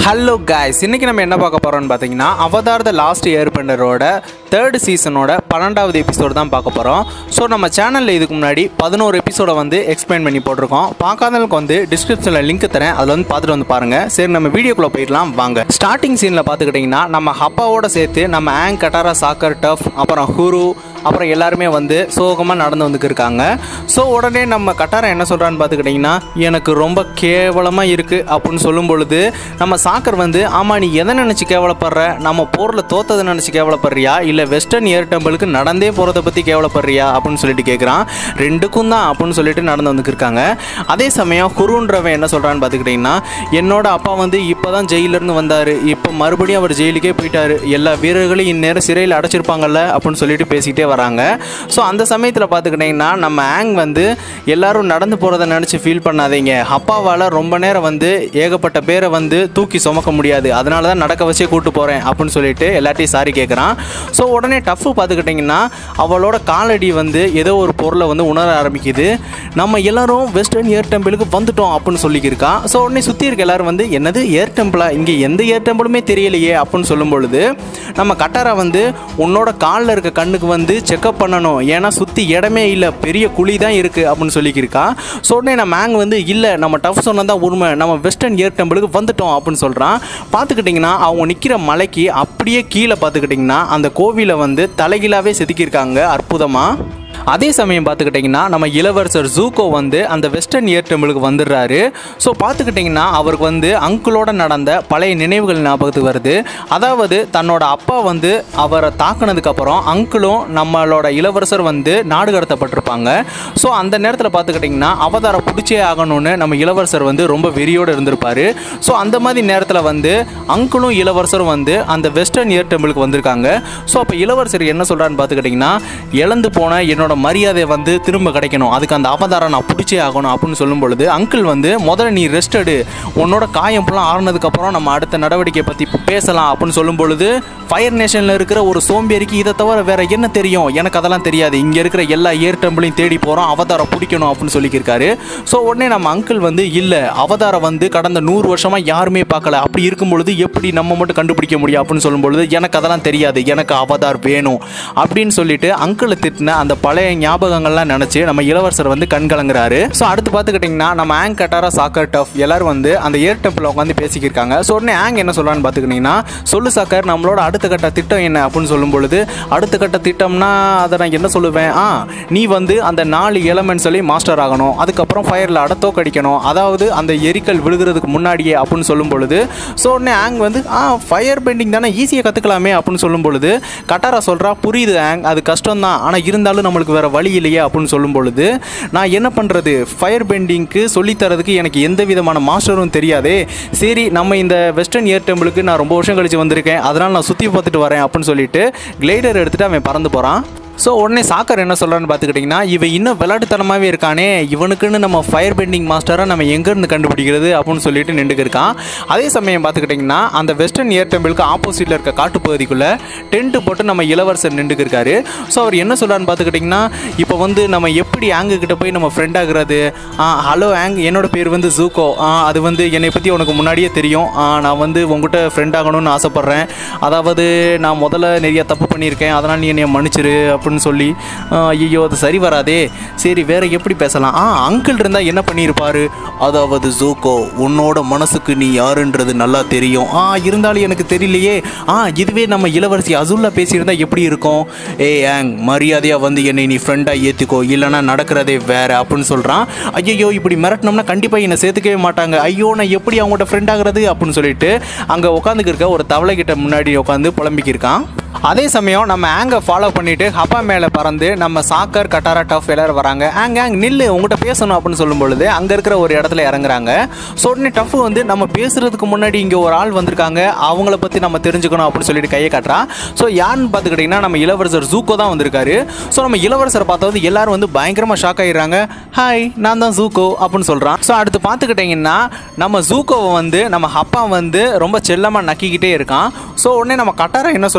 hello guys இன்னைக்கு நம்ம என்ன பார்க்க போறோம்னு பார்த்தீங்கன்னா அவதார் த லாஸ்ட் ஏர்பெண்டரோட தேர்ட் சீசனோட பன்னெண்டாவது எபிசோடு தான் பார்க்க போகிறோம் ஸோ நம்ம சேனலில் இதுக்கு முன்னாடி பதினோரு எபிசோடை வந்து எக்ஸ்பிளைன் பண்ணி போட்டிருக்கோம் பார்க்காதவங்களுக்கு வந்து டிஸ்கிரிப்ஷனில் லிங்க் தரேன் அதில் வந்து பார்த்துட்டு வந்து பாருங்க சரி நம்ம வீடியோக்குள்ளே போயிடலாம் வாங்க ஸ்டார்டிங் சீனில் பார்த்துக்கிட்டிங்கன்னா நம்ம ஹப்பாவோட சேர்த்து நம்ம ஆங் கட்டாரா சாக்கர் டஃப் அப்புறம் ஹுரு அப்புறம் எல்லாருமே வந்து சோகமாக நடந்து வந்துக்கு இருக்காங்க ஸோ உடனே நம்ம கட்டாரம் என்ன சொல்கிறான்னு பார்த்துக்கிட்டிங்கன்னா எனக்கு ரொம்ப கேவலமாக இருக்குது அப்படின்னு சொல்லும் பொழுது நம்ம சாக்கர் வந்து ஆமாம் நீ எதை நினச்சி கேவலப்படுற நம்ம போரில் தோத்ததை நினச்சி கேவலப்படுறியா இல்லை வெஸ்டர்ன் ஏர் டெம்பிளுக்கு நடந்தே போகிறத பற்றி கேவலப்படுறியா அப்படின்னு சொல்லிட்டு கேட்குறான் ரெண்டுக்கும் தான் அப்படின்னு சொல்லிட்டு நடந்து வந்துக்கு இருக்காங்க அதே சமயம் குருன்றவன் என்ன சொல்கிறான்னு பார்த்துக்கிட்டிங்கன்னா என்னோட அப்பா வந்து இப்போ தான் ஜெயிலிருந்து வந்தார் இப்போ மறுபடியும் அவர் ஜெயிலுக்கே போயிட்டாரு எல்லா வீரர்களையும் இந்நேரம் சிறையில் அடைச்சிருப்பாங்கல்ல அப்படின்னு சொல்லிட்டு பேசிக்கிட்டே வராங்க ஸோ அந்த சமயத்தில் பார்த்துக்கிட்டிங்கன்னா நம்ம ஆங் வந்து எல்லாரும் நடந்து போகிறத நினச்சி ஃபீல் பண்ணாதீங்க அப்பாவால் ரொம்ப நேரம் வந்து ஏகப்பட்ட பேரை வந்து தூக்கி சுமக்க முடியாது அதனால தான் நடக்க வச்சே கூட்டு போகிறேன் அப்படின்னு சொல்லிட்டு எல்லாத்தையும் சாரி கேட்குறான் ஸோ உடனே டஃப்பு பார்த்துக்கிட்டிங்கன்னா அவளோட காலடி வந்து ஏதோ ஒரு பொருளை வந்து உணர ஆரம்பிக்குது நம்ம எல்லாரும் வெஸ்டர்ன் ஏர் டெம்பிளுக்கு வந்துட்டோம் அப்படின்னு சொல்லிக்கிருக்கான் ஸோ உடனே சுற்றி இருக்க எல்லாரும் வந்து என்னது ஏர் டெம்பிளா இங்கே எந்த ஏர் டெம்பிளுமே தெரியலையே அப்படின்னு சொல்லும் பொழுது நம்ம கட்டாரா வந்து உன்னோட காலில் இருக்க கண்ணுக்கு வந்து செக்அப் பண்ணணும் ஏன்னா சுற்றி இடமே இல்லை பெரிய குழி தான் இருக்குது அப்படின்னு சொல்லிக்கிருக்கான் ஸோ உடனே நம்ம மேங் வந்து இல்லை நம்ம டஃப் சொன்னதான் உண்மை நம்ம வெஸ்டர்ன் ஏர் டெம்பிளுக்கு வந்துட்டோம் அப்படின்னு சொல்கிறான் பார்த்துக்கிட்டிங்கன்னா அவங்க நிற்கிற மலைக்கு அப்படியே கீழே பார்த்துக்கிட்டிங்கன்னா அந்த கோவிலை வந்து தலைகீழாவே செதுக்கியிருக்காங்க அற்புதமாக அதே சமயம் பார்த்துக்கிட்டிங்கன்னா நம்ம இளவரசர் ஜூகோ வந்து அந்த வெஸ்டர்ன் ஏர் டெம்பிளுக்கு வந்துடுறாரு ஸோ பார்த்துக்கிட்டிங்கன்னா அவருக்கு வந்து அங்கிளோட நடந்த பழைய நினைவுகள் ஞாபகத்துக்கு வருது அதாவது தன்னோட அப்பா வந்து அவரை தாக்குனதுக்கப்புறம் அங்கிளும் நம்மளோட இளவரசர் வந்து நாடு கடத்தப்பட்டிருப்பாங்க ஸோ அந்த நேரத்தில் பார்த்துக்கிட்டிங்கன்னா அவதாரை பிடிச்சே ஆகணும்னு நம்ம இளவரசர் வந்து ரொம்ப வெறியோடு இருந்திருப்பாரு ஸோ அந்த மாதிரி நேரத்தில் வந்து அங்கிளும் இளவரசரும் வந்து அந்த வெஸ்டர்ன் ஏர் டெம்பிளுக்கு வந்திருக்காங்க ஸோ அப்போ இளவரசர் என்ன சொல்கிறான்னு பார்த்துக்கிட்டிங்கன்னா இழந்து போன என்னோட மரியாதை வந்து திரும்ப கிடைக்கணும் அதுக்கு அந்த அவதாரம் நான் பிடிச்சே ஆகணும் அப்படின்னு சொல்லும் பொழுது அங்கிள் வந்து முதல்ல நீ ரெஸ்ட் எடு உன்னோட காயம் ஃபுல்லாக ஆறுனதுக்கப்புறம் நம்ம அடுத்த நடவடிக்கை பற்றி பேசலாம் அப்படின்னு சொல்லும் பொழுது ஃபயர் நேஷனில் இருக்கிற ஒரு சோம்பேறிக்கு இதை தவிர வேற என்ன தெரியும் எனக்கு அதெல்லாம் தெரியாது இங்கே இருக்கிற எல்லா ஏர் டெம்பிளையும் தேடி போகிறோம் அவதாரம் பிடிக்கணும் அப்படின்னு சொல்லியிருக்காரு ஸோ உடனே நம்ம அங்கிள் வந்து இல்லை அவதாரம் வந்து கடந்த நூறு வருஷமாக யாருமே பார்க்கல அப்படி இருக்கும் பொழுது எப்படி நம்ம மட்டும் கண்டுபிடிக்க முடியும் அப்படின்னு சொல்லும் பொழுது எனக்கு அதெல்லாம் தெரியாது எனக்கு அவதார் வேணும் அப்படின்னு சொல்லிட்டு அங்கிளை திட்டின அந்த பழைய ஞாபகங்கள்லாம் நினச்சி நம்ம இளவரசர் வந்து கண் கலங்குறாரு ஸோ அடுத்து பார்த்துக்கிட்டிங்கன்னா நம்ம ஆங் கட்டாரா சாக்கர் டஃப் எல்லாரும் வந்து அந்த ஏர் டெம்பிள் உட்காந்து பேசிக்கிருக்காங்க ஸோ உடனே ஆங் என்ன சொல்கிறான்னு பார்த்துக்கிட்டிங்கன்னா சொல்லு சாக்கர் நம்மளோட அடுத்த கட்ட திட்டம் என்ன அப்படின்னு சொல்லும் பொழுது அடுத்த கட்ட திட்டம்னா அதை நான் என்ன சொல்லுவேன் ஆ நீ வந்து அந்த நாலு எலமெண்ட் சொல்லி மாஸ்டர் ஆகணும் அதுக்கப்புறம் ஃபயரில் அட தோக்கடிக்கணும் அதாவது அந்த எரிக்கல் விழுகிறதுக்கு முன்னாடியே அப்படின்னு சொல்லும் பொழுது ஸோ உடனே ஆங் வந்து ஆ ஃபயர் பெண்டிங் தானே ஈஸியாக கற்றுக்கலாமே அப்படின்னு சொல்லும் பொழுது கட்டாரா சொல்கிறா புரியுது ஆங் அது கஷ்டம் தான் ஆனால் இருந்தாலும் நம்மளுக்கு வேறு வழி இல்லையே அப்படின்னு சொல்லும் பொழுது நான் என்ன பண்ணுறது ஃபயர் பெண்டிங்க்கு சொல்லித்தரதுக்கு எனக்கு எந்த விதமான மாஸ்டரும் தெரியாதே சரி நம்ம இந்த வெஸ்டர்ன் ஏர் டெம்பிளுக்கு நான் ரொம்ப வருஷம் கழிச்சு வந்திருக்கேன் அதனால் நான் சுற்றி பார்த்துட்டு வரேன் அப்படின்னு சொல்லிட்டு கிளைடர் எடுத்துகிட்டு அவன் பறந்து போகிறான் ஸோ உடனே சாக்கர் என்ன சொல்கிறான்னு பார்த்துக்கிட்டிங்கன்னா இவன் இன்னும் விளையாட்டுத்தனமாகவே இருக்கானே இவனுக்குன்னு நம்ம ஃபயர் பெண்டிங் மாஸ்டரை நம்ம எங்கேருந்து கண்டுபிடிக்கிறது அப்படின்னு சொல்லிட்டு நின்றுக்கு இருக்கான் அதே சமயம் பார்த்துக்கிட்டிங்கன்னா அந்த வெஸ்டர்ன் ஏர் டெம்பிளுக்கு ஆப்போசிட்டில் இருக்க காட்டுப்பகுதிக்குள்ளே டென்ட்டு போட்டு நம்ம இளவரசர் நின்றுக்கு இருக்காரு ஸோ அவர் என்ன சொல்கிறான்னு பார்த்துக்கிட்டிங்கன்னா இப்போ வந்து நம்ம எப்படி ஆங்கு கிட்ட போய் நம்ம ஃப்ரெண்ட் ஆகுறது ஹலோ ஆங் என்னோட பேர் வந்து ஜூகோ ஆ, அது வந்து என்னை பற்றி உனக்கு முன்னாடியே தெரியும் ஆ, நான் வந்து உங்ககிட்ட ஃப்ரெண்ட் ஆகணும்னு ஆசைப்பட்றேன் அதாவது நான் முதல்ல நிறைய தப்பு பண்ணியிருக்கேன் அதனால் நீ என்னை மன்னிச்சிரு அப்படின்னு சொல்லி ஆ, ஐயோ அது சரி வராதே சரி வேற எப்படி பேசலாம் ஆ அங்கிள் இருந்தால் என்ன பண்ணியிருப்பாரு அதாவது ஜூகோ உன்னோட மனசுக்கு நீ யாருன்றது நல்லா தெரியும் ஆ இருந்தாலும் எனக்கு தெரியலையே ஆ இதுவே நம்ம இளவரசி அசுல்லா பேசியிருந்தா எப்படி இருக்கும் ஏ ஆங் மரியாதையாக வந்து என்னை நீ ஃப்ரெண்டாக ஏற்றுக்கோ இல்லைன்னா நடக்கிறதே வேற அப்படின்னு சொல்கிறான் ஐயோ இப்படி மிரட்டினோம்னா கண்டிப்பாக என்னை சேர்த்துக்கவே மாட்டாங்க ஐயோ நான் எப்படி அவங்கள்ட்ட ஃப்ரெண்ட் ஆகுறது அப்படின்னு சொல்லிட்டு அங்கே உட்காந்துக்கு இருக்க ஒரு தவளை கிட்ட முன்னாடி உட்காந்து புலம்பிக்கிருக்கான் அதே சமயம் நம்ம ஆங்கை ஃபாலோ பண்ணிட்டு ஹப்பா மேலே பறந்து நம்ம சாக்கர் கட்டாரா டஃப் எல்லாரும் வராங்க ஆங் ஆங் நில்லு உங்கள்கிட்ட பேசணும் அப்படின்னு சொல்லும் பொழுது அங்கே இருக்கிற ஒரு இடத்துல இறங்குறாங்க ஸோ உடனே டஃப் வந்து நம்ம பேசுறதுக்கு முன்னாடி இங்கே ஒரு ஆள் வந்திருக்காங்க அவங்கள பற்றி நம்ம தெரிஞ்சுக்கணும் அப்படின்னு சொல்லிட்டு கையை காட்டுறான் ஸோ யாருன்னு பார்த்துக்கிட்டிங்கன்னா நம்ம இளவரசர் ஜூக்கோ தான் வந்திருக்காரு ஸோ நம்ம இளவரசரை பார்த்தது எல்லாரும் வந்து பயங்கரமாக ஷாக் ஆயிடுறாங்க ஹாய் நான் தான் ஜூக்கோ அப்படின்னு சொல்கிறான் ஸோ அடுத்து பார்த்துக்கிட்டிங்கன்னா நம்ம ஜூக்கோவை வந்து நம்ம அப்பா வந்து ரொம்ப செல்லமாக நக்கிக்கிட்டே இருக்கான் ஸோ உடனே நம்ம கட்டாரா என்ன சொல்கிறான்னு பார்த்துக்கிட்டிங்கன்னா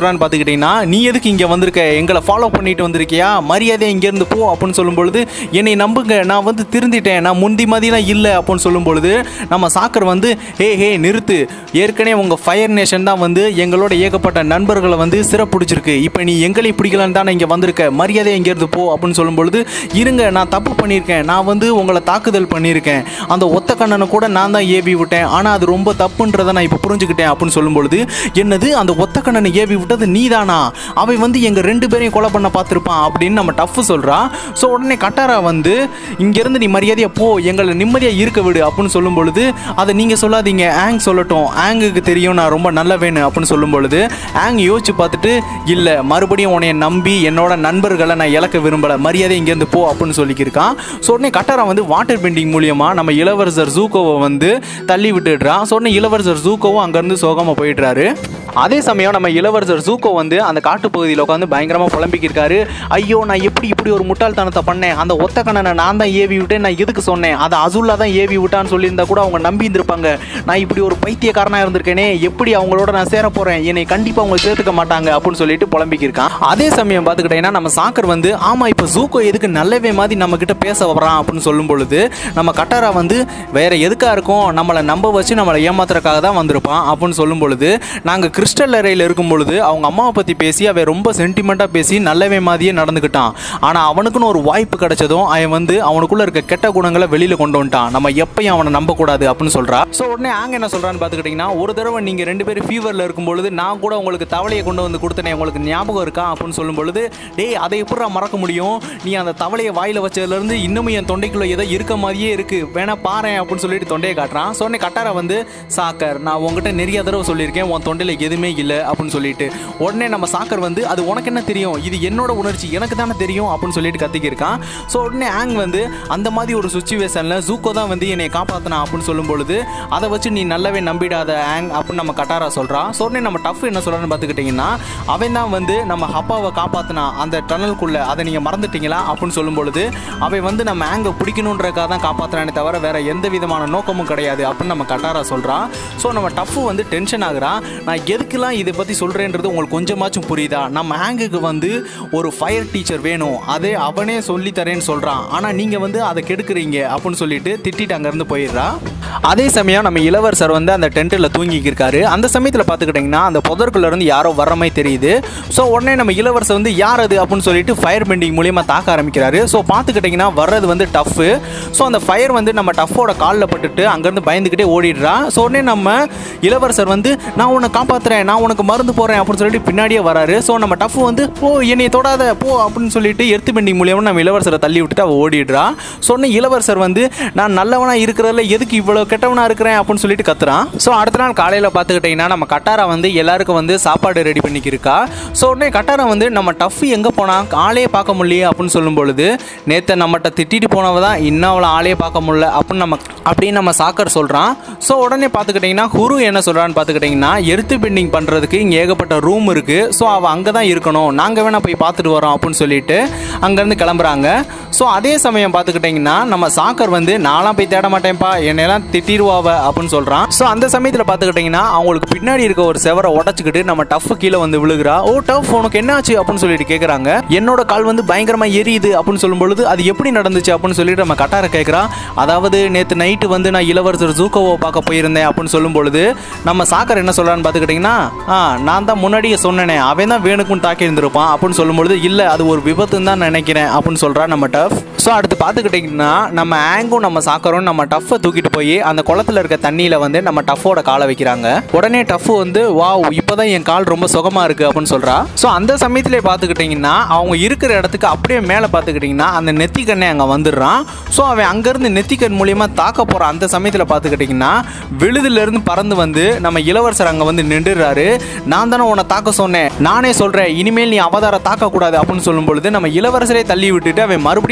பார்த்துக்கிட்டிங்கன்னா நீ எதுக்கு இங்கே வந்திருக்க எங்களை ஃபாலோ பண்ணிட்டு வந்திருக்கியா மரியாதை இங்கேருந்து போ அப்படின்னு சொல்லும் பொழுது என்னை நம்புங்க நான் வந்து திருந்திட்டேன் நான் முந்தி மாதிரிலாம் இல்லை அப்படின்னு சொல்லும் பொழுது நம்ம சாக்கர் வந்து ஹே ஹே நிறுத்து ஏற்கனவே உங்கள் ஃபயர் நேஷன் தான் வந்து எங்களோட ஏகப்பட்ட நண்பர்களை வந்து சிறப்பிடிச்சிருக்கு இப்போ நீ எங்களை பிடிக்கலான்னு தானே இங்கே வந்திருக்க மரியாதை இங்கேருந்து போ அப்படின்னு சொல்லும் பொழுது இருங்க நான் தப்பு பண்ணியிருக்கேன் நான் வந்து உங்களை தாக்குதல் பண்ணியிருக்கேன் அந்த ஒத்த கண்ணனை கூட நான் தான் ஏவி விட்டேன் ஆனால் அது ரொம்ப தப்புன்றதை நான் இப்போ புரிஞ்சுக்கிட்டேன் அப்படின்னு சொல்லும் பொழுது என்னது அந்த ஒத்த கண்ணனை ஏவி விட்டது நீ தானா அவன் வந்து எங்கள் ரெண்டு பேரையும் கொலை பண்ண பார்த்துருப்பான் அப்படின்னு நம்ம டஃப் சொல்கிறா ஸோ உடனே கட்டாரா வந்து இங்கேருந்து நீ மரியாதையாக போ எங்களை நிம்மதியாக இருக்க விடு அப்படின்னு சொல்லும் பொழுது அதை நீங்கள் சொல்லாதீங்க ஆங் சொல்லட்டும் ஆங்குக்கு தெரியும் நான் ரொம்ப நல்ல வேணும் அப்படின்னு சொல்லும் பொழுது ஆங் யோசிச்சு பார்த்துட்டு இல்லை மறுபடியும் உன்னைய நம்பி என்னோட நண்பர்களை நான் இழக்க விரும்பலை மரியாதை இங்கேருந்து போ அப்படின்னு சொல்லிக்கிருக்கான் ஸோ உடனே கட்டாரா வந்து வாட்டர் பெயிண்டிங் மூலியமாக நம்ம இளவரசர் ஜூக்கோவை வந்து தள்ளி விட்டுடுறான் ஸோ உடனே இளவரசர் ஜூக்கோவும் அங்கேருந்து சோகமாக போயிடுறாரு அதே சமயம் நம்ம இளவரசர் ஜூக்கோ வந்து அந்த காட்டுப்பகுதியில் உட்காந்து பயங்கரமாக புலம்பிக்கிருக்காரு ஐயோ நான் எப்படி இப்படி ஒரு முட்டாள்தனத்தை பண்ணேன் அந்த ஒத்த கண்ணனை நான் தான் ஏவி விட்டேன் நான் எதுக்கு சொன்னேன் அதை அசுல்லா தான் ஏவி விட்டான்னு சொல்லியிருந்தா கூட அவங்க நம்பி இருந்திருப்பாங்க நான் இப்படி ஒரு பைத்தியக்காரனாக இருந்திருக்கேனே எப்படி அவங்களோட நான் சேர போகிறேன் என்னை கண்டிப்பாக அவங்க சேர்த்துக்க மாட்டாங்க அப்படின்னு சொல்லிட்டு புலம்பிக்கிருக்கான் அதே சமயம் பார்த்துக்கிட்டீங்கன்னா நம்ம சாக்கர் வந்து ஆமாம் இப்போ ஜூக்கோ எதுக்கு நல்லவே மாதிரி நம்ம கிட்ட பேச வரான் அப்படின்னு சொல்லும் பொழுது நம்ம கட்டாரா வந்து வேற எதுக்காக இருக்கும் நம்மளை நம்ப வச்சு நம்மளை ஏமாத்துறதுக்காக தான் வந்திருப்பான் அப்படின்னு சொல்லும் பொழுது நாங்கள் கிறிஸ்டல் அறையில் இருக்கும் பொழுது அவங்க அம்மாவை பற்றி பேசி அவன் ரொம்ப சென்டிமெண்ட்டாக பேசி நல்லவே மாதிரியே நடந்துக்கிட்டான் ஆனால் அவனுக்குன்னு ஒரு வாய்ப்பு கிடைச்சதும் அவன் வந்து அவனுக்குள்ள இருக்க கெட்ட குணங்களை வெளியில் கொண்டு வந்துட்டான் நம்ம எப்பயும் அவனை நம்பக்கூடாது அப்படின்னு சொல்றா ஸோ உடனே ஆங்க என்ன சொல்றான்னு பார்த்துக்கிட்டிங்கன்னா ஒரு தடவை நீங்கள் ரெண்டு பேரும் ஃபீவரில் இருக்கும் பொழுது நான் கூட உங்களுக்கு தவளையை கொண்டு வந்து கொடுத்தனே உங்களுக்கு ஞாபகம் இருக்கா அப்படின்னு சொல்லும் பொழுது டேய் அதை எப்படா மறக்க முடியும் நீ அந்த தவளையை வாயில் வச்சதுலேருந்து இன்னமும் என் தொண்டைக்குள்ள ஏதோ இருக்க மாதிரியே இருக்கு வேணா பாரு அப்படின்னு சொல்லிட்டு தொண்டையை காட்டுறான் ஸோ உடனே கட்டார வந்து சாக்கர் நான் உங்ககிட்ட நிறைய தடவை சொல்லியிருக்கேன் உன் தொண்டையில் எதுவுமே இல்லை அப்படின்னு சொல்லிட்டு உடனே நம்ம சாக்கர் வந்து அது உனக்கு என்ன தெரியும் இது என்னோட உணர்ச்சி எனக்கு தானே தெரியும் அப்படின்னு சொல்லிட்டு கத்திக்கிருக்கான் ஸோ உடனே ஆங் வந்து அந்த மாதிரி ஒரு சுச்சுவேஷனில் ஜூக்கோ தான் வந்து என்னை காப்பாற்றினா அப்படின்னு சொல்லும் பொழுது அதை வச்சு நீ நல்லாவே நம்பிடாத ஆங் அப்படின்னு நம்ம கட்டாரா சொல்கிறான் ஸோ உடனே நம்ம டஃப் என்ன சொல்கிறான்னு பார்த்துக்கிட்டிங்கன்னா அவன் தான் வந்து நம்ம ஹப்பாவை காப்பாற்றினா அந்த டனலுக்குள்ளே அதை நீங்கள் மறந்துட்டீங்களா அப்படின்னு சொல்லும் பொழுது அவன் வந்து நம்ம ஆங்கை பிடிக்கணுன்றக்காக தான் காப்பாற்றுறானே தவிர வேற எந்த விதமான நோக்கமும் கிடையாது அப்படின்னு நம்ம கட்டாரா சொல்கிறான் ஸோ நம்ம டஃப் வந்து டென்ஷன் ஆகுறான் நான் எதுக்கெல்லாம் இதை பற்றி சொல்கிறேன்றது உங்களுக்கு கொஞ்சமாச்சும் புரியுதா நம்ம ஹேங்குக்கு வந்து ஒரு ஃபயர் டீச்சர் வேணும் அதே அவனே சொல்லி தரேன்னு சொல்கிறான் ஆனால் நீங்கள் வந்து அதை கெடுக்குறீங்க அப்படின்னு சொல்லிட்டு திட்டிட்டு அங்கேருந்து போயிடுறா அதே சமயம் நம்ம இளவரசர் வந்து அந்த டென்ட்டில் தூங்கிக்கு இருக்காரு அந்த சமயத்தில் பார்த்துக்கிட்டிங்கன்னா அந்த புதற்குள்ள இருந்து யாரோ வர்ற மாதிரி தெரியுது ஸோ உடனே நம்ம இளவரசர் வந்து யார் அது அப்படின்னு சொல்லிட்டு ஃபயர் பெண்டிங் மூலியமாக தாக்க ஆரம்பிக்கிறாரு ஸோ பார்த்துக்கிட்டிங்கன்னா வர்றது வந்து டஃப்பு ஸோ அந்த ஃபயர் வந்து நம்ம டஃப்போட காலில் பட்டுட்டு அங்கேருந்து பயந்துக்கிட்டே ஓடிடுறா ஸோ உடனே நம்ம இளவரசர் வந்து நான் உன்னை காப்பாற்றுறேன் நான் உனக்கு மருந்து போடுறேன் அப்படின்னு சொல்லிட்டு பின்னாடியே வராரு ஸோ நம்ம டஃப் வந்து ஓ என்னை தொடாத போ அப்படின்னு சொல்லிட்டு எர்த்து பெண்டிங் மூலியமாக நம்ம இளவரசரை தள்ளி விட்டுட்டு அவள் ஓடிடுறா சொன்ன இளவரசர் வந்து நான் நல்லவனா இருக்கிறதுல எதுக்கு இவ்வளோ கெட்டவனா இருக்கிறேன் அப்படின்னு சொல்லிட்டு கத்துறான் ஸோ அடுத்த நாள் காலையில் பார்த்துக்கிட்டிங்கன்னா நம்ம கட்டாரா வந்து எல்லாருக்கும் வந்து சாப்பாடு ரெடி பண்ணிக்கிருக்கா ஸோ உடனே கட்டாரா வந்து நம்ம டஃப் எங்கே போனா ஆளே பார்க்க முடியலையே அப்படின்னு சொல்லும் பொழுது நேற்று நம்மகிட்ட திட்டிட்டு போனவ தான் இன்னும் அவளை ஆளே பார்க்க முடியல அப்படின்னு நம்ம அப்படின்னு நம்ம சாக்கர் சொல்கிறான் ஸோ உடனே பார்த்துக்கிட்டிங்கன்னா குரு என்ன சொல்கிறான்னு பார்த்துக்கிட்டிங்கன்னா எர்த்து பெண்டிங் பண்ணுறதுக்கு இங்கே ஏகப்பட்ட ரூம் இருக்குது ஸோ அவள் அங்கே தான் இருக்கணும் நாங்கள் வேணால் போய் பார்த்துட்டு வரோம் அப்படின்னு சொல்லிட்டு அங்கேருந்து கிளம்புறாங்க ஸோ அதே சமயம் பார்த்துக்கிட்டிங்கன்னா நம்ம சாக்கர் வந்து நான்லாம் போய் தேட மாட்டேன்ப்பா என்னையெல்லாம் திட்டிடுவாவ அப்படின்னு சொல்கிறான் ஸோ அந்த சமயத்தில் பார்த்துக்கிட்டிங்கன்னா அவங்களுக்கு பின்னாடி இருக்க ஒரு செவரை உடச்சிக்கிட்டு நம்ம டஃப் கீழே வந்து விழுகிறா ஓ டஃப் உனக்கு என்னாச்சு அப்படின்னு சொல்லிட்டு கேட்குறாங்க என்னோட கால் வந்து பயங்கரமாக எரியுது அப்படின்னு சொல்லும் பொழுது அது எப்படி நடந்துச்சு அப்படின்னு சொல்லிட்டு நம்ம கட்டார கேட்குறா அதாவது நேற்று நைட்டு வந்து நான் இளவரசர் ஜூக்கோவை பார்க்க போயிருந்தேன் அப்படின்னு சொல்லும் பொழுது நம்ம சாக்கர் என்ன சொல்கிறான்னு பார்த்துக்கிட்டிங்கன்னா ஆ நான் தான் முன்னாடியே சொன்னேனே அவன் தான் வேணுக்குன்னு தாக்கி இருந்திருப்பான் அப்படின்னு சொல்லும்பொழுது இல்லை அது ஒரு விபத்துன்னு தான் நினைக்கிறேன் அப்படின்னு சொல்கிறா நம்ம டஃப் ஸோ அடுத்து பார்த்துக்கிட்டிங்கன்னா நம்ம ஆங்கும் நம்ம சாக்கரும் நம்ம டஃப்பை தூக்கிட்டு போய் அந்த குளத்துல இருக்க தண்ணியில் வந்து நம்ம டஃப்போட காலை வைக்கிறாங்க உடனே டஃப் வந்து வாவ் இப்போதான் என் கால் ரொம்ப சுகமாக இருக்குது அப்படின்னு சொல்கிறா ஸோ அந்த சமயத்திலே பார்த்துக்கிட்டிங்கன்னா அவங்க இருக்கிற இடத்துக்கு அப்படியே மேலே பார்த்துக்கிட்டிங்கன்னா அந்த நெத்திக்கண்ணை அங்கே வந்துடுறான் ஸோ அவன் அங்கேருந்து நெத்திக்கண் மூலியமாக தாக்க போகிற அந்த சமயத்தில் பார்த்துக்கிட்டிங்கன்னா விழுதுலேருந்து பறந்து வந்து நம்ம இளவரசர் அங்கே வந்து நின்றுறாரு நான் தானே உன்னை தாக்க சொன்னேன் நானே சொல்கிறேன் இனிமேல் நீ அவதார தாக்கக்கூடாது அப்படின்னு சொல்லும் பொழுது நம்ம இளவரசரே தள்ளி விட்டுட்டு அவன் மறுபடியும் தாக்க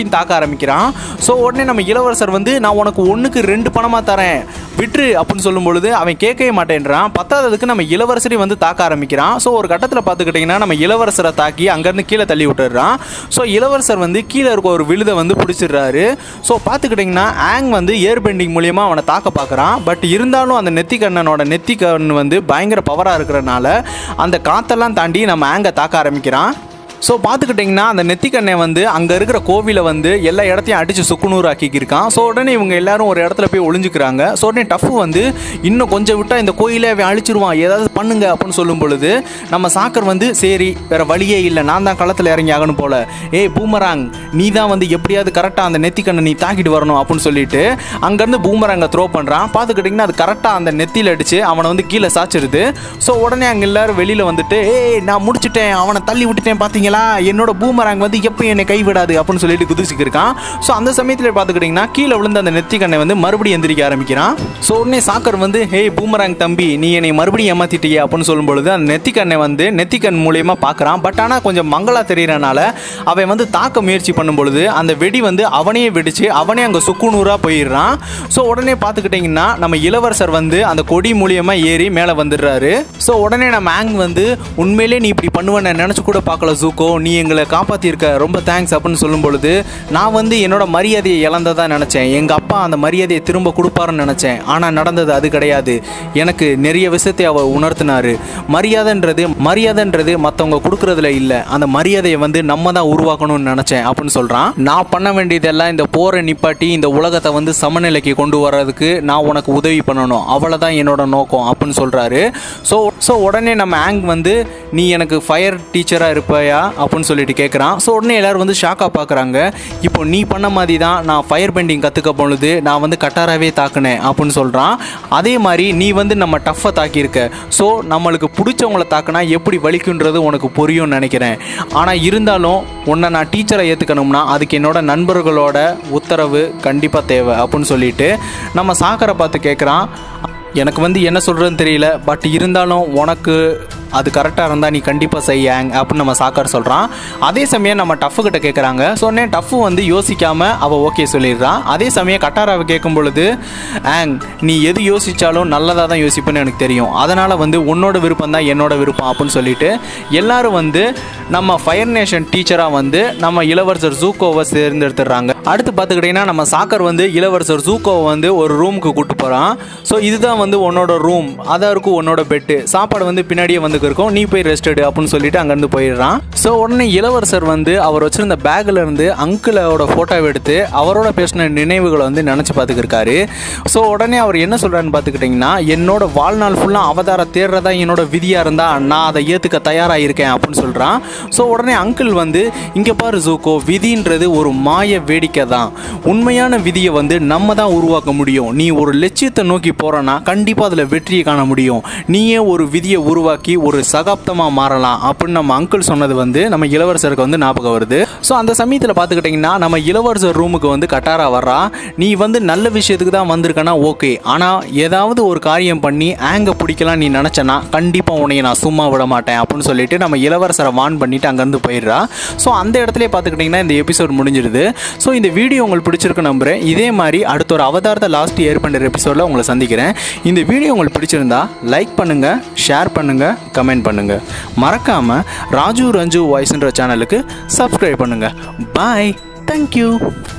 ஆரம்பிக்கிறான் ஸோ உடனே நம்ம இளவரசர் வந்து நான் உனக்கு ஒன்றுக்கு ரெண்டு பணமாக தரேன் விட்டுரு அப்படின்னு சொல்லும் பொழுது அவன் கேட்கவே மாட்டேன்றான் பத்தாததுக்கு நம்ம இளவரசரை வந்து தாக்க ஆரம்பிக்கிறான் ஸோ ஒரு கட்டத்தில் பார்த்துக்கிட்டிங்கன்னா நம்ம இளவரசரை தாக்கி அங்கேருந்து கீழே தள்ளி விட்டுறான் ஸோ இளவரசர் வந்து கீழே இருக்க ஒரு விழுதை வந்து பிடிச்சிடுறாரு ஸோ பார்த்துக்கிட்டிங்கன்னா ஆங் வந்து ஏர் பெண்டிங் மூலியமாக அவனை தாக்க பார்க்குறான் பட் இருந்தாலும் அந்த நெத்திக்கண்ணனோட நெத்திக்கண் வந்து பயங்கர பவராக இருக்கிறனால அந்த காத்தெல்லாம் தாண்டி நம்ம ஆங்கை தாக்க ஆரம்பிக்கிறான் ஸோ பார்த்துக்கிட்டிங்கன்னா அந்த நெத்திக்கண்ணை வந்து அங்கே இருக்கிற கோவிலை வந்து எல்லா இடத்தையும் அடித்து சுக்குநூறு ஆக்கிக்கிருக்கான் ஸோ உடனே இவங்க எல்லாரும் ஒரு இடத்துல போய் ஒளிஞ்சுக்கிறாங்க ஸோ உடனே டஃப் வந்து இன்னும் கொஞ்சம் விட்டால் இந்த கோயிலே அவன் அழிச்சிருவான் ஏதாவது பண்ணுங்க அப்படின்னு சொல்லும் பொழுது நம்ம சாக்கர் வந்து சரி வேற வழியே இல்லை நான் தான் களத்தில் இறங்கி ஆகணும் போல ஏய் பூமராங் நீ தான் வந்து எப்படியாவது கரெக்டாக அந்த நெத்திக்கண்ணை நீ தாக்கிட்டு வரணும் அப்படின்னு சொல்லிட்டு அங்கேருந்து பூமராங்கை த்ரோ பண்ணுறான் பார்த்துக்கிட்டிங்கன்னா அது கரெக்டாக அந்த நெத்தியில் அடித்து அவனை வந்து கீழே சாச்சிருது ஸோ உடனே அங்கே எல்லாரும் வெளியில் வந்துட்டு ஏய் நான் முடிச்சிட்டேன் அவனை தள்ளி விட்டுட்டேன் பார்த்தீங்களா என்னோட பூமராங் வந்து எப்போ என்னை கைவிடாது அப்படின்னு சொல்லிட்டு குதிச்சுக்கு இருக்கான் ஸோ அந்த சமயத்தில் பார்த்துக்கிட்டிங்கன்னா கீழே விழுந்த அந்த நெத்திக்கண்ணை வந்து மறுபடியும் எந்திரிக்க ஆரம்பிக்கிறான் ஸோ உடனே சாக்கர் வந்து ஹேய் பூமராங் தம்பி நீ என்னை மறுபடியும் ஏமாத்திட்டியே அப்படின்னு சொல்லும் பொழுது அந்த நெத்திக்கண்ணை வந்து நெத்திக்கண் மூலியமா பார்க்குறான் பட் ஆனால் கொஞ்சம் மங்களா தெரியறனால அவன் வந்து தாக்க முயற்சி பண்ணும் பொழுது அந்த வெடி வந்து அவனையே வெடிச்சு அவனே அங்கே சுக்குநூறாக போயிடுறான் ஸோ உடனே பார்த்துக்கிட்டிங்கன்னா நம்ம இளவரசர் வந்து அந்த கொடி மூலியமா ஏறி மேலே வந்துடுறாரு ஸோ உடனே நம்ம ஆங் வந்து உண்மையிலே நீ இப்படி பண்ணுவேன்னு நினச்சி கூட பார்க்கல ஜூக்கோ நீ எங்களை காப்பாற்றிருக்க ரொம்ப தேங்க்ஸ் அப்படின்னு சொல்லும் பொழுது நான் வந்து என்னோட மரியாதையை இழந்ததா நினச்சேன் எங்கள் அப்பா அந்த மரியாதையை திரும்ப கொடுப்பாருன்னு நினச்சேன் ஆனால் நடந்தது அது கிடையாது எனக்கு நிறைய விஷயத்தை அவர் உணர்த்தினாரு மரியாதைன்றது மரியாதைன்றது மற்றவங்க கொடுக்கறதுல இல்லை அந்த மரியாதையை வந்து நம்ம தான் உருவாக்கணும்னு நினச்சேன் அப்படின்னு சொல்கிறான் நான் பண்ண வேண்டியதெல்லாம் இந்த போரை நிப்பாட்டி இந்த உலகத்தை வந்து சமநிலைக்கு கொண்டு வர்றதுக்கு நான் உனக்கு உதவி பண்ணணும் அவ்வளோதான் என்னோட நோக்கம் அப்படின்னு சொல்கிறாரு ஸோ ஸோ உடனே நம்ம ஆங் வந்து நீ எனக்கு ஃபயர் டீச்சராக இருப்பாயா அப்படின்னு சொல்லிட்டு கேட்குறான் ஸோ உடனே எல்லாரும் வந்து ஷாக்காக பார்க்குறாங்க இப்போ நீ பண்ண மாதிரி தான் நான் ஃபயர் பெண்டிங் கற்றுக்க பொழுது நான் வந்து கட்டாராவே தாக்குனேன் அப்படின்னு சொல்கிறான் அதே மாதிரி நீ வந்து நம்ம டஃப்பை தாக்கியிருக்க ஸோ நம்மளுக்கு பிடிச்சவங்கள தாக்குனா எப்படி வலிக்குன்றது உனக்கு புரியும்னு நினைக்கிறேன் ஆனால் இருந்தாலும் உன்னை நான் டீச்சரை ஏற்றுக்கணும்னா அதுக்கு என்னோட நண்பர்களோட உத்தரவு கண்டிப்பாக தேவை அப்படின்னு சொல்லிட்டு நம்ம சாக்கரை பார்த்து கேட்குறான் எனக்கு வந்து என்ன சொல்கிறதுன்னு தெரியல பட் இருந்தாலும் உனக்கு அது கரெக்டாக இருந்தால் நீ கண்டிப்பாக செய்ய அப்படின்னு நம்ம சாக்கார் சொல்கிறான் அதே சமயம் நம்ம டஃப்பு கிட்ட கேட்குறாங்க சொன்னே டஃப்பு வந்து யோசிக்காமல் அவள் ஓகே சொல்லிடுறான் அதே சமயம் கட்டாராவை கேட்கும் பொழுது ஆங் நீ எது யோசித்தாலும் நல்லதாக தான் யோசிப்பேன்னு எனக்கு தெரியும் அதனால் வந்து உன்னோட விருப்பம் தான் என்னோட விருப்பம் அப்படின்னு சொல்லிட்டு எல்லாரும் வந்து நம்ம ஃபயர் நேஷன் டீச்சராக வந்து நம்ம இளவரசர் ஜூக்கோவை தேர்ந்தெடுத்துடுறாங்க அடுத்து பார்த்துக்கிட்டிங்கன்னா நம்ம சாக்கர் வந்து இளவரசர் ஜூக்கோவை வந்து ஒரு ரூமுக்கு கூட்டு போகிறான் ஸோ இதுதான் வந்து உன்னோட ரூம் அதான் இருக்கும் உன்னோட பெட்டு சாப்பாடு வந்து பின்னாடியே வந்து இருக்கும் நீ போய் ரெஸ்ட் எடு அப்படின்னு சொல்லிட்டு அங்கேருந்து போயிடுறான் ஸோ உடனே இளவரசர் வந்து அவர் வச்சிருந்த பேக்கில் இருந்து அங்கிளோட ஃபோட்டோவை எடுத்து அவரோட பேசின நினைவுகளை வந்து நினச்சி பார்த்துக்கிருக்காரு ஸோ உடனே அவர் என்ன சொல்கிறான்னு பார்த்துக்கிட்டிங்கன்னா என்னோட வாழ்நாள் ஃபுல்லாக அவதார தேடுறதா என்னோட விதியாக இருந்தால் நான் அதை ஏற்றுக்க தயாராக இருக்கேன் அப்படின்னு சொல்கிறான் ஸோ உடனே அங்கிள் வந்து இங்கே பாரு ஜூக்கோ விதின்றது ஒரு மாய வேடிக்கை தான் உண்மையான விதியை வந்து நம்ம தான் உருவாக்க முடியும் நீ ஒரு லட்சியத்தை நோக்கி போகிறனா கண்டிப்பாக அதில் வெற்றியை காண முடியும் நீயே ஒரு விதியை உருவாக்கி ஒரு சகாப்தமாக மாறலாம் அப்படின்னு நம்ம அங்கிள் சொன்னது வந்து நம்ம இளவரசருக்கு வந்து ஞாபகம் வருது ஸோ அந்த சமயத்தில் பார்த்துக்கிட்டிங்கன்னா நம்ம இளவரசர் ரூமுக்கு வந்து கட்டாரா வர்றா நீ வந்து நல்ல விஷயத்துக்கு தான் வந்திருக்கனா ஓகே ஆனால் ஏதாவது ஒரு காரியம் பண்ணி ஆங்க பிடிக்கலாம் நீ நினச்சனா கண்டிப்பாக உன்னைய நான் சும்மா விட மாட்டேன் அப்படின்னு சொல்லிட்டு நம்ம இளவரசரை வான் பண்ணிட்டு அங்கேருந்து போயிடுறா ஸோ அந்த இடத்துல பார்த்துக்கிட்டிங்கன்னா இந்த எபிசோட் முடிஞ்சிடுது ஸோ இந்த வீடியோ உங்களுக்கு பிடிச்சிருக்கு நம்புறேன் இதே மாதிரி அடுத்த ஒரு அவதாரத்தை லாஸ்ட் இயர் பண்ணுற எபிசோடில் உங்களை சந்திக்கிறேன் இந்த வீடியோ உங்களுக்கு பிடிச்சிருந்தா லைக் பண்ணுங்கள் ஷேர் பண்ணுங்கள் கமெண்ட் பண்ணுங்கள் மறக்காமல் ராஜு ரஞ்சு வாய்ஸ்ன்ற சேனலுக்கு சப்ஸ்கிரைப் பண்ணுங்கள் பாய் தேங்க்யூ